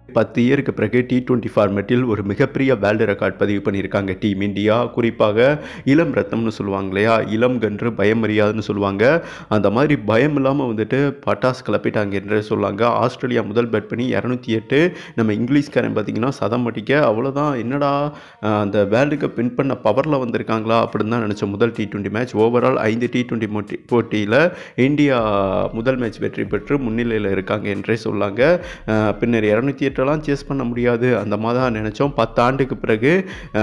பத்து இயருக்கு பிறகு டி டுவெண்ட்டி ஃபார்மேட்டில் ஒரு மிகப்பெரிய வேர்ல்டு ரெக்கார்ட் பதிவு பண்ணியிருக்காங்க டீம் இந்தியா குறிப்பாக இளம் ரத்தம்னு சொல்லுவாங்க இல்லையா இளம் கன்று பயம் அறியாதுன்னு சொல்லுவாங்க அந்த மாதிரி பயம் இல்லாமல் வந்துட்டு பட்டாசு கிளப்பிட்டாங்க என்று சொல்லுவாங்க ஆஸ்திரேலியா முதல் பேட் பண்ணி இரநூத்தி எட்டு நம்ம இங்கிலீஷ்காரன் பார்த்தீங்கன்னா சதம் அடிக்க அவ்வளோதான் என்னடா அஹ், அந்த வேர்ல்டு கப் வின் பண்ண பவரில் வந்திருக்காங்களா அப்படின்னு தான் நினச்ச முதல் டி டுவெண்ட்டி மேட்ச் ஓவரால் ஐந்து டி டுவெண்ட்டி போட்டி போட்டியில் இந்தியா முதல் மேட்ச் வெற்றி பெற்று முன்னிலையில் இருக்காங்க என்றே சொல்லாங்க அஹ், பின்னர் இரநூத்தி எட்டெல்லாம் சேஸ் பண்ண முடியாது அந்த மாதிரி தான் நினச்சோம் பத்து ஆண்டுக்கு பிறகு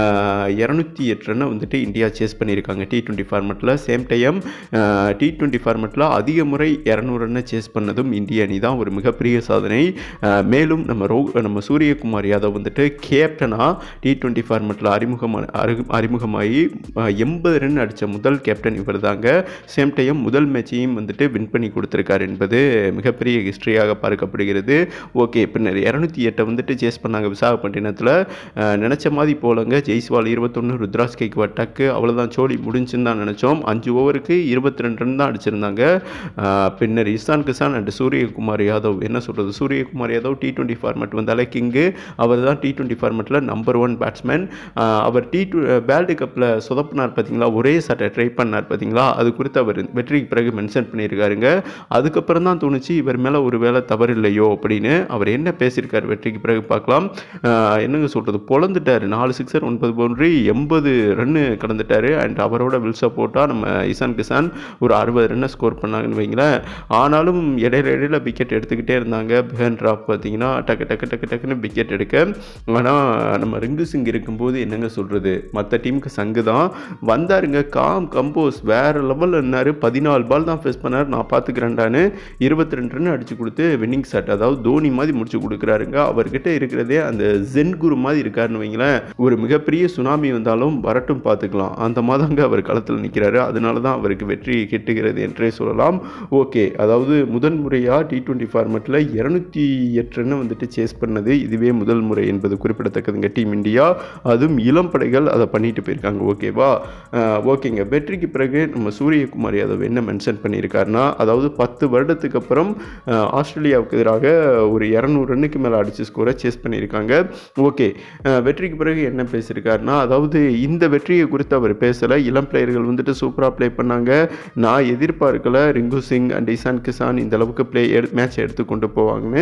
இரநூத்தி எட்டு ரன்னை வந்துட்டு இந்தியா சேஸ் பண்ணியிருக்காங்க டி டுவெண்ட்டி ஃபார்மெட்டில் சேம் டைம் டி டுவெண்ட்டி ஃபார்மெட்டில் அதிக முறை இரநூறு ரன்னை சேஸ் பண்ணதும் இந்திய அணி தான் ஒரு மிகப்பெரிய சாதனை அஹ், மேலும் நம்ம ரோ நம்ம சூரியகுமார் யாதவ் வந்துட்டு கேப்டனாக டி டுவெண்ட்டி ஃபார்மெட்டில் அறிமுகம் அறிமுகமாகி எண்பது ரன் அடித்த முதல் கேப்டன் இவர் தாங்க சேம் டைம் முதல் மேட்சையும் வந்துட்டு வின் பண்ணி கொடுத்துருக்காரு என்பது மிகப்பெரிய ஹிஸ்ட்ரியாக பார்க்கப்படுகிறது ஓகே பின்னர் இரநூத்தி எட்டை வந்துட்டு சேஸ் பண்ணாங்க விசாகப்பட்டினத்தில் நினச்ச மாதிரி போலங்க ஜெய்ஸ்வால் இருபத்தொன்று ருத்ராஸ் கைக்கு டக்கு அவ்வளோதான் சோழி முடிஞ்சுன்னு தான் நினச்சோம் அஞ்சு ஓவருக்கு இருபத்தி ரெண்டு ரன் தான் அடிச்சிருந்தாங்க அஹ், பின்னர் இஸ்தான் கிசான் அண்ட் சூரியகுமார் யாதவ் என்ன சொல்கிறது Suryakumar Yadav T twenty format வந்தாலே கிங்கு அவர் தான் டி டுவெண்ட்டி ஃபார்மேட்டில் நம்பர் ஒன் பேட்ஸ்மேன் அவர் டி டு வேர்ல்டு கப்பில் சொதப்பினார் பார்த்தீங்களா ஒரே சட்டை ட்ரை பண்ணார் பார்த்தீங்களா அது குறித்து அவர் வெற்றிக்கு பிறகு மென்ஷன் பண்ணியிருக்காருங்க அதுக்கப்புறம் தான் தோணுச்சு இவர் மேலே ஒரு வேலை தவறு இல்லையோ அப்படின்னு அவர் என்ன பேசியிருக்காரு வெற்றிக்கு பிறகு பார்க்கலாம் ஆஹ் என்னங்க சொல்கிறது பொழந்துட்டார் நாலு சிக்ஸர் ஒன்பது பவுண்டரி எண்பது ரன்னு கடந்துட்டார் அண்ட் அவரோட வில்ஸை போட்டால் நம்ம இசான் கிசான் ஒரு அறுபது ரன்னை ஸ்கோர் பண்ணாங்கன்னு வைங்களேன் ஆனாலும் இடையில இடையில விக்கெட் எடுத்துக்கிட்டே இருந்தாங்க பிஹன் ட்ராப் பார்த்தீங்கன்னா டக்கு டக்கு டக்கு டக்குன்னு விக்கெட் எடுக்க ஆனால் நம்ம ரிங்கு சிங் இருக்கும்போது என்னங்க சொல்கிறது மற்ற டீமுக்கு சங்கு தான் வந்தாருங்க காம் கம்போஸ் வேறு லெவலில் இருந்தார் பதினாலு பால் தான் ஃபேஸ் பண்ணார் நான் பார்த்துக்கிறேன்டான்னு இருபத்தி ரெண்டு ரன் அடிச்சு கொடுத்து வின்னிங் ஷாட் அதாவது தோனி மாதிரி முடிச்சு கொடுக்குறாருங்க அவர்கிட்ட இருக்கிறதே அந்த ஜென் குரு மாதிரி இருக்காருன்னு வைங்களேன் ஒரு மிகப்பெரிய சுனாமி வந்தாலும் வரட்டும் பார்த்துக்கலாம் அந்த மாதங்க அவர் களத்தில் நிற்கிறாரு அதனால தான் அவருக்கு வெற்றி கிட்டுகிறது என்றே சொல்லலாம் ஓகே அதாவது முதல் முறையாக டி டுவெண்ட்டி ஃபார்மெட்டில் இரநூத்தி எட்டு ரன்னை வந்துட்டு சேஸ் பண்ணது இதுவே முதல் முறை என்பது குறிப்பிடத்தக்கதுங்க டீம் இந்தியா அதுவும் இளம் படைகள் அதை பண்ணிட்டு போயிருக்காங்க ஓகேவா அஹ் ஓகேங்க வெற்றிக்கு பிறகு நம்ம சூரியகுமார் யாதவ் என்ன மென்ஷன் பண்ணியிருக்காருன்னா அதாவது பத்து வருடத்துக்கு அப்புறம் அஹ் ஆஸ்திரேலியாவுக்கு எதிராக ஒரு இரநூறு ரன்னுக்கு மேலே அடிச்சு ஸ்கோரை சேஸ் பண்ணியிருக்காங்க ஓகே வெற்றிக்கு பிறகு என்ன பேசியிருக்காருன்னா அதாவது இந்த வெற்றியை குறித்து அவர் பேசலை இளம் பிளேயர்கள் வந்துட்டு சூப்பராக ப்ளே பண்ணாங்க நான் எதிர்பார்க்கல ரிங்கு சிங் அண்ட் இசான் கிசான் இந்த அளவுக்கு ப்ளே எடு மேட்ச் எடுத்து கொண்டு போவாங்கன்னு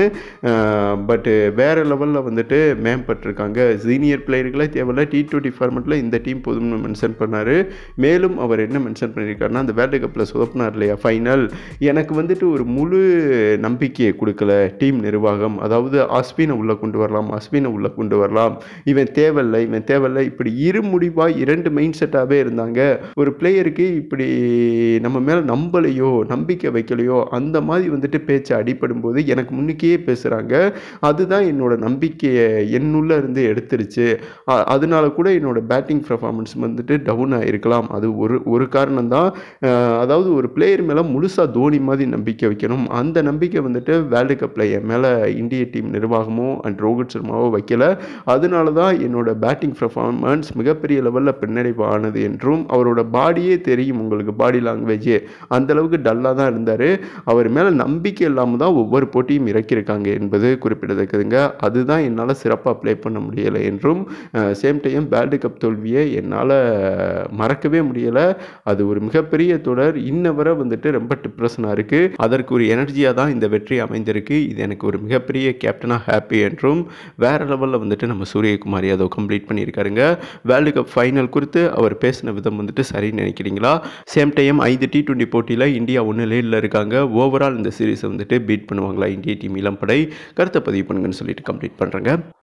பட்டு வேறு லெவலில் வந்துட்டு மேம்பட்டிருக்காங்க சீனியர் பிளேயர்களே தேவையில்ல டி டுவெண்ட்டி ஃபார்மெட்டில் இந்த டீம் போதும்னு மென்ஷன் பண்ணார் மேலும் அவர் என்ன மென்ஷன் பண்ணியிருக்காருன்னா அந்த வேர்ல்டு கப்பில் சொதப்பினார் இல்லையா ஃபைனல் எனக்கு வந்துட்டு ஒரு முழு நம்பிக்கையை கொடுக்கல டீம் நிர்வாகம் அதாவது அஸ்வினை உள்ளே கொண்டு வரலாம் அஸ்வினை உள்ளே கொண்டு வரலாம் இவன் தேவையில்லை இவன் தேவையில்லை இப்படி இரு முடிவாக இரண்டு மைண்ட் செட்டாகவே இருந்தாங்க ஒரு பிளேயருக்கு இப்படி நம்ம மேலே நம்பலையோ நம்பிக்கை வைக்கலையோ அந்த மாதிரி வந்துட்டு பேச்சு அடிபடும் போது எனக்கு முன்னுக்கே பேசுகிறாங்க அதுதான் என்னோட நம்பிக்கையை என்னுள்ள இருந்து எடுத்துருச்சு அ- அதனால கூட என்னோட பேட்டிங் பர்ஃபார்மன்ஸ் வந்துட்டு டவுன் ஆகிருக்கலாம் அது ஒரு ஒரு காரணம் தான் அதாவது ஒரு பிளேயர் மேலே முழுசாக தோனி மாதிரி நம்பிக்கை வைக்கணும் அந்த நம்பிக்கை வந்துட்டு வேர்ல்டு கப்பில் என் மேலே இந்திய டீம் நிர்வாகமோ அண்ட் ரோஹித் சர்மாவோ வைக்கல அதனால தான் என்னோட பேட்டிங் பர்ஃபார்மன்ஸ் மிகப்பெரிய லெவலில் பின்னடைவு ஆனது என்றும் அவரோட பாடியே தெரியும் உங்களுக்கு பாடி லாங்குவேஜே அந்த அளவுக்கு டல்லாக தான் இருந்தார் அவர் மேலே நம்பிக்கை இல்லாமல் தான் ஒவ்வொரு போட்டியும் இறக்கியிருக்காங்க என்பது குறிப்பிடத்தக்கதுங்க அதுதான் என்னால் சிறப்பாக ப்ளே பண்ண முடியலை என்றும் சேம் டைம் வேர்ல்டு கப் தோல்வியை என்னால் மறக்கவே முடியலை அது ஒரு மிகப்பெரிய தொடர் இன்ன வரை வந்துட்டு ரொம்ப டிப்ரெஷனாக இருக்குது அதற்கு ஒரு எனர்ஜியாக தான் இந்த வெற்றி அமைந்திருக்கு இது எனக்கு ஒரு மிகப்பெரிய கேப்டனாக ஹாப்பி என்றும் வேறு லெவலில் வந்துட்டு நம்ம சூரியகுமார் யாதவ் கம்ப்ளீட் பண்ணியிருக்காருங்க வேர்ல்டு கப் ஃபைனல் குறித்து அவர் பேசின விதம் வந்துட்டு சரின்னு நினைக்கிறீங்களா சேம் டைம் ஐந்து டி டுவெண்ட்டி போட்டியில் இந்தியா ஒன்று லேடில் இருக்காங்க ஓவரால் இந்த சீரீஸை வந்துட்டு பீட் பண்ணுவாங்களா இந்திய டீம் இளம்படை கருத்தை பதிவு பண்ணுங்கன்னு சொல்லிட்டு கம்ப்ளீட் பண்ணுறேங்க